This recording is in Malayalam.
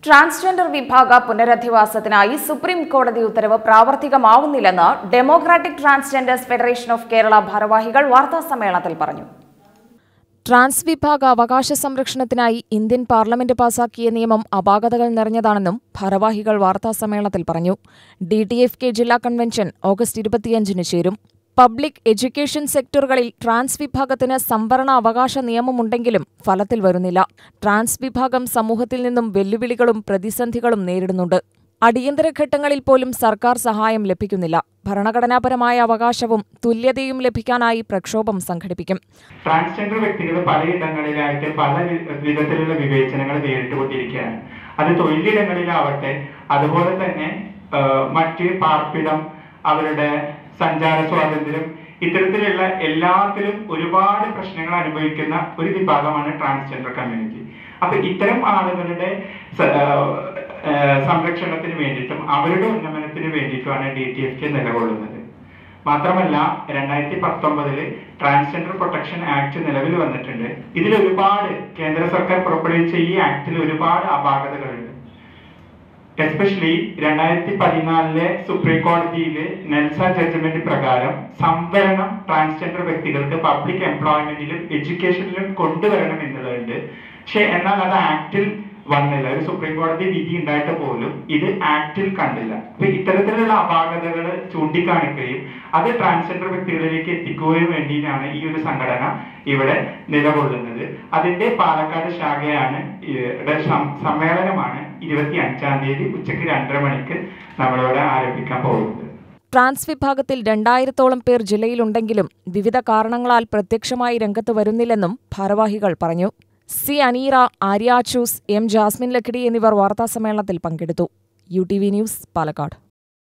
ട്രാൻസ്ജെൻഡർ വിഭാഗ പുനരധിവാസത്തിനായി സുപ്രീം കോടതി ഉത്തരവ് പ്രാവർത്തികമാവുന്നില്ലെന്ന് democratic transgenders federation of Kerala ഭാരവാഹികൾ വാർത്താസമ്മേളനത്തിൽ പറഞ്ഞു ട്രാൻസ് വിഭാഗ അവകാശ സംരക്ഷണത്തിനായി ഇന്ത്യൻ പാർലമെന്റ് പാസാക്കിയ നിയമം അപാകതകൾ നിറഞ്ഞതാണെന്നും ഭാരവാഹികൾ വാർത്താസമ്മേളനത്തിൽ പറഞ്ഞു ഡി ടി എഫ് കെ ജില്ലാ കൺവെൻഷൻ ഓഗസ്റ്റ് ഇരുപത്തിയഞ്ചിന് ചേരും പബ്ലിക് എഡ്യൂക്കേഷൻ സെക്ടറുകളിൽ ട്രാൻസ് വിഭാഗത്തിന് സംവരണ അവകാശ നിയമമുണ്ടെങ്കിലും ഫലത്തിൽ വരുന്നില്ല ട്രാൻസ് വിഭാഗം സമൂഹത്തിൽ നിന്നും വെല്ലുവിളികളും പ്രതിസന്ധികളും നേരിടുന്നുണ്ട് അടിയന്തര ഘട്ടങ്ങളിൽ പോലും സർക്കാർ സഹായം ലഭിക്കുന്നില്ല ഭരണഘടനാപരമായ അവകാശവും തുല്യതയും ലഭിക്കാനായി പ്രക്ഷോഭം സംഘടിപ്പിക്കും ട്രാൻസ്ജെൻഡർ വ്യക്തികൾ പലയിടങ്ങളിലായിട്ട് പല വി- വിധത്തിലുള്ള വിവേചനങ്ങൾ നേരിട്ടുകൊണ്ടിരിക്കുകയാണ് അത് തൊഴിലിടങ്ങളിലാവട്ടെ അതുപോലെ തന്നെ ആ, മറ്റ് പാർപ്പിടം അവരുടെ സഞ്ചാര സ്വാതന്ത്ര്യം ഇത്തരത്തിലുള്ള എല്ലാത്തിലും ഒരുപാട് പ്രശ്നങ്ങൾ അനുഭവിക്കുന്ന ഒരു വിഭാഗമാണ് ട്രാൻസ്ജെൻഡർ കമ്മ്യൂണിറ്റി അപ്പൊ ഇത്തരം ആളുകളുടെ സ- ആ, ആ, സംരക്ഷണത്തിന് വേണ്ടിയിട്ടും അവരുടെ ഉന്നമനത്തിന് വേണ്ടിയിട്ടുമാണ് ഡി ടി എഫ് കെ നിലകൊള്ളുന്നത് മാത്രമല്ല രണ്ടായിരത്തി പത്തൊമ്പതില് ട്രാൻസ്ജെൻഡർ പ്രൊട്ടക്ഷൻ ആക്ട് നിലവിൽ വന്നിട്ടുണ്ട് ഇതിൽ ഒരുപാട് കേന്ദ്ര സർക്കാർ പുറപ്പെടുവിച്ച ഈ ആക്ടിൽ ഒരുപാട് അപാകതകളുണ്ട് എസ്പെഷ്യലി രണ്ടായിരത്തി പതിനാലിലെ സുപ്രീം കോടതിയിലെ നെൽസ ജഡ്ജ്മെന്റ് പ്രകാരം സംവരണം ട്രാൻസ്ജെൻഡർ വ്യക്തികൾക്ക് പബ്ലിക് എംപ്ലോയ്മെന്റിലും എഡ്യൂക്കേഷനിലും കൊണ്ടുവരണം എന്നുള്ളതുണ്ട് പക്ഷെ എന്നാൽ അത് ആക്ടിൽ വന്നില്ല ഒരു സുപ്രീം കോടതി വിധി ഉണ്ടായിട്ട് പോലും ഇത് ആക്ടിൽ കണ്ടില്ല അപ്പൊ ഇത്തരത്തിലുള്ള അപാകതകൾ ചൂണ്ടിക്കാണിക്കുകയും അത് ട്രാൻസ്ജെൻഡർ വ്യക്തികളിലേക്ക് എത്തിക്കുകയും വേണ്ടിയാണ് ഈ ഒരു സംഘടന ഇവിടെ നിലകൊള്ളുന്നത് അതിന്റെ പാലക്കാട് ശാഖയാണ് ഇവിടെ സം- സമ്മേളനമാണ് ഇരുപത്തി അഞ്ചാം തീയതി ഉച്ചയ്ക്ക് രണ്ടര മണിക്ക് നമ്മളിവിടെ ആരംഭിക്കാൻ പോകുന്നത് ട്രാൻസ് വിഭാഗത്തിൽ രണ്ടായിരത്തോളം പേർ ജില്ലയിലുണ്ടെങ്കിലും വിവിധ കാരണങ്ങളാൽ പ്രത്യക്ഷമായി രംഗത്ത് വരുന്നില്ലെന്നും ഭാരവാഹികൾ പറഞ്ഞു സി അനീറ ആര്യാച്ചൂസ് എം ജാസ്മിൻ ലക്കിടി എന്നിവർ വാർത്താസമ്മേളനത്തിൽ പങ്കെടുത്തു U T V news Palakkad